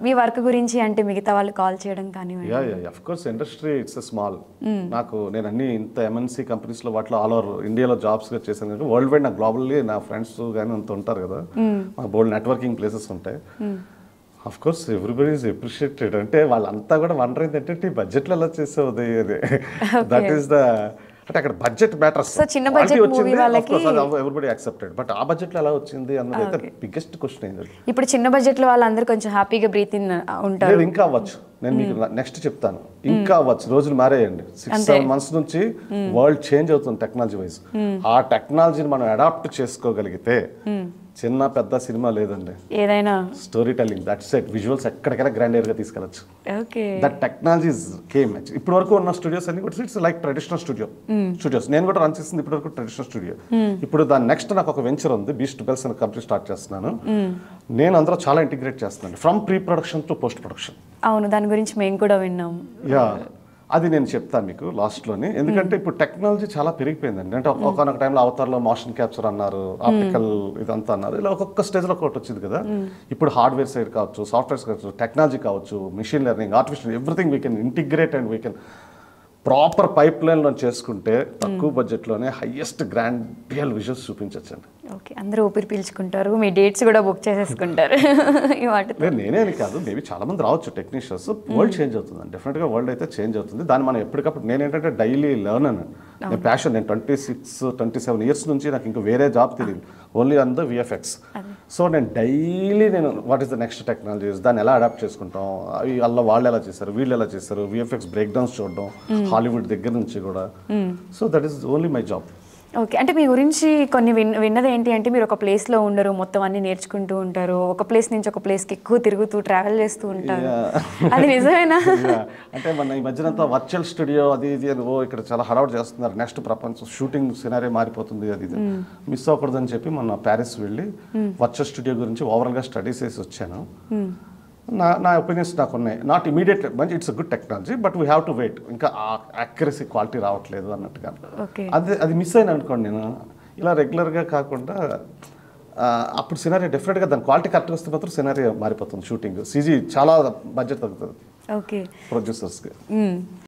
మీ work గురించి అంటే మిగతా వాళ్ళు కాల్ చేయడం కానివ్వండి yeah yeah of course industry it's small నాకు నేను అన్ని ఇంత ఎంఎన్సీ కంపెనీస్లో వాటిలో ఆల్ ఓవర్ ఇండియాలో జాబ్స్గా చేశాను కానీ వరల్డ్ వైడ్ నాకు గ్లోబల్లీ నా ఫ్రెండ్స్ కానీ అంత ఉంటారు కదా మా బోల్డ్ నెట్వర్కింగ్ ప్లేసెస్ ఉంటాయి of course everybody is appreciated అంటే వాళ్ళంతా కూడా వండర్ ఏంటంటే ఈ బడ్జెట్లో ఎలా చేసావు అది దట్ ఈస్ ద అంటే అక్కడ బడ్జెట్ మ్యాటర్స్ So, చిన్న budget movie వాళ్ళకి- ఎవ్రీబడి యాక్సెప్టెడ్ బట్ ఆ బడ్జెట్లో ఎలా వచ్చింది అన్నది అయితే బిగ్గెస్ట్ క్వశ్చన్ అయింది ఇప్పుడు చిన్న బడ్జెట్ లో వాళ్ళందరూ కొంచెం హ్యాపీగా బ్రీత్ ఇన్ ఉంటారు లేదు ఇంకా అవ్వచ్చు నేను మీకు నెక్స్ట్ చెప్తాను ఇంకా అవ్వచ్చు రోజులు మారేయండి సిక్స్ సెవెన్ మంత్స్ నుంచి వరల్డ్ చేంజ్ అవుతుంది టెక్నాలజీ వైజ్ ఆ టెక్నాలజీని మనం అడాప్ట్ చేసుకోగలిగితే చిన్న పెద్ద సినిమా లేదండి ఏదైనా story telling that set visuals ఎక్కడికైనా గ్రాండ్ గా తీసుకెళ్ళచ్చు ఓకే దట్ టెక్నాలజీస్ కేమ్ ఇప్పటి వరకు ఉన్న స్టూడియోస్ అన్ని కూడా it's like traditional studio studios నేను కూడా రన్ చేసింది ఇప్పటి వరకు ట్రెడిషనల్ స్టూడియో ఇప్పుడు దాని నెక్స్ట్ నాకు ఒక వెంచర్ ఉంది బీస్ట్ బెల్స్ అనే కంపెనీ స్టార్ట్ చేస్తున్నాను నేను అందులో చాలా ఇంటిగ్రేట్ చేస్తున్నాను from pre production to post production అవును దాని గురించి మేము కూడా విన్నాం యా అది నేను చెప్తాను మీకు లాస్ట్లోని ఎందుకంటే ఇప్పుడు టెక్నాలజీ చాలా పెరిగిపోయిందండి అంటే ఒకనొక టైంలో అవతార్లో మోషన్ క్యాప్చర్ అన్నారు ఆప్టికల్ ఇదంతా అన్నారు ఇలా ఒక్కొక్క స్టేజ్లో ఒకటి వచ్చింది కదా ఇప్పుడు హార్డ్వేర్ సైడ్ కావచ్చు సాఫ్ట్వేర్ కావచ్చు టెక్నాలజీ కావచ్చు machine learning artificial everything we can integrate and we can proper పైప్ లైన్లో చేసుకుంటే తక్కువ బడ్జెట్లోనే హైయెస్ట్ గ్రాండియల్ విజువల్స్ చూపించచ్చండి ఓకే అందరూ ఊపిరి పీల్చుకుంటారు మీ డేట్స్ కూడా బుక్ చేసేసుకుంటారు ఈ వాటితో లేదు నేనే అని కాదు మేబీ చాలా మంది రావచ్చు టెక్నీషియన్స్ వరల్డ్ చేంజ్ అవుతుంది డెఫినెట్గా వరల్డ్ అయితే చేంజ్ అవుతుంది దాన్ని మనం ఎప్పటికప్పుడు నేను ఏంటంటే డైలీ లెర్న్ అని నేను ప్యాషన్ నేను twenty six twenty seven years నుంచి నాకు ఇంకా వేరే జాబ్ తెలియదు only on the VFX so నేను డైలీ నేను what is the next technologies దాన్ని ఎలా అడాప్ట్ చేసుకుంటాం అవి అలా వాళ్ళు ఎలా చేస్తారు వీళ్ళు ఎలా చేస్తారు విఎఫ్ఎక్స్ బ్రేక్ డౌన్స్ చూడడం హాలీవుడ్ దగ్గర నుంచి కూడా so that is only my job okay అంటే మీ గురించి కొన్ని విన్ విన్నది ఏంటి అంటే మీరు ఒక ప్లేస్లో ఉండరు మొత్తం అన్ని నేర్చుకుంటూ ఉంటారు ఒక ప్లేస్ నుంచి ఒక ప్లేస్కి ఎక్కువ తిరుగుతూ ట్రావెల్ చేస్తూ ఉంటారు అది నిజమేనా Yeah. అంటే మన ఈ మధ్యనంతా వర్చువల్ స్టూడియో అది ఇది అని ఓ ఇక్కడ చాలా హడావుడ్ చేస్తున్నారు నెక్స్ట్ ప్రపంచం షూటింగ్ సినారీ మారిపోతుంది అది ఇది మిస్ అవ్వకూడదని చెప్పి మొన్న ప్యారిస్ వెళ్ళి వర్చువల్ స్టూడియో గురించి ఓవరాల్గా స్టడీస్ చేసి వచ్చాను నా నా ఒపీనియన్స్ నాకు ఉన్నాయి నాట్ ఇమీడియట్ మంచి it's good technology but we have to wait ఇంకా యాక్యురసీ క్వాలిటీ రావట్లేదు అన్నట్టుగా ఓకే అది అది మిస్ అయిన అనుకోండి నేను ఇలా రెగ్యులర్గా కాకుండా ఆ, అప్పుడు సినారీ డెఫినెట్గా దాని క్వాలిటీ కరెక్ట్గా వస్తే మాత్రం సినారీ మారిపోతుంది షూటింగ్ సీజీ చాలా బడ్జెట్ తగ్గుతుంది ఓకే ప్రొడ్యూసర్స్కి